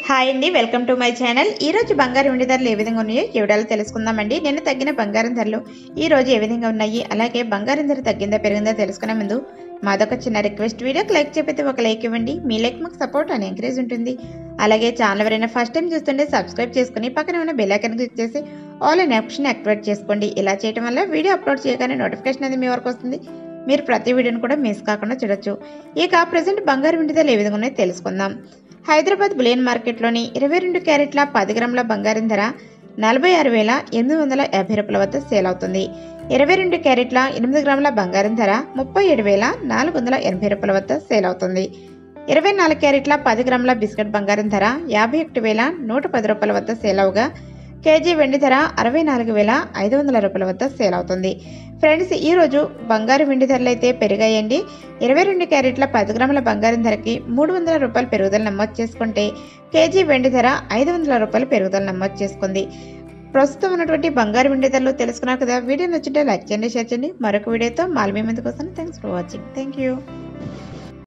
hi అండి welcome to my channel ఈ రోజు బంగారం వెండి ధరలు ఏ విధంగా ఉన్నాయో ఈ వీడియోలో తెలుసుకుందామండి నిన్న తగ్గిన బంగారం ధరలు ఈ రోజు ఏ విధంగా ఉన్నాయి అలాగే బంగారం ధర తగ్గిందా పెరిగిందా తెలుసుకునే ముందు మాదొక చిన్న రిక్వెస్ట్ వీడియోకి లైక్ చెప్పితే ఒక లైక్ ఇవ్వండి మీ లైక్ మాకు సపోర్ట్ అని ఎంకరేజ్ ఉంటుంది అలాగే ఛానల్ ఎవరైనా ఫస్ట్ టైం చూస్తుంటే సబ్స్క్రైబ్ చేసుకుని పక్కన ఉన్న బెల్ ఐకాన్ క్లిక్ చేసి ఆల్ అనే ఆప్షన్ యాక్టివేట్ చేసుకోండి ఇలా చేయడం వల్ల వీడియో అప్లోడ్ చేయగానే నోటిఫికేషన్ అనేది మీ వరకు వస్తుంది మీరు ప్రతి వీడియోని కూడా మిస్ కాకుండా చూడొచ్చు ఇక ప్రజెంట్ బంగారం వెండి ధరలు ఏ విధంగా ఉన్నాయో తెలుసుకుందాం హైదరాబాద్ బులియన్ మార్కెట్లోని ఇరవై రెండు క్యారెట్ల పది గ్రాముల బంగారం ధర నలభై ఆరు వేల ఎనిమిది వందల యాభై రూపాయల వద్ద సేల్ అవుతుంది ఇరవై రెండు క్యారెట్ల ఎనిమిది గ్రాముల బంగారం ధర ముప్పై ఏడు వేల నాలుగు వందల ఎనభై రూపాయల వద్ద సేల్ అవుతుంది ఇరవై నాలుగు క్యారెట్ల పది గ్రాముల బిస్కెట్ బంగారం ధర యాభై ఒకటి వేల నూట పది రూపాయల వద్ద సేల్ అవగా కేజీ వెండి ధర అరవై నాలుగు వేల ఐదు వందల రూపాయల వద్ద సేల్ అవుతుంది ఫ్రెండ్స్ ఈరోజు బంగారు వెండి ధరలు అయితే పెరిగాయండి ఇరవై రెండు క్యారెట్ల పది గ్రాముల బంగారం ధరకి మూడు వందల రూపాయలు పెరుగుదల నమోదు చేసుకుంటే కేజీ వెండి ధర ఐదు వందల రూపాయలు పెరుగుదల నమోదు చేసుకుంది ప్రస్తుతం ఉన్నటువంటి బంగారు వెండి ధరలు తెలుసుకున్నారు కదా వీడియో నచ్చింటే లైక్ చేయండి షేర్ చేయండి మరొక వీడియోతో మాల్మీ ముందుకు వస్తాను thanks for watching thank you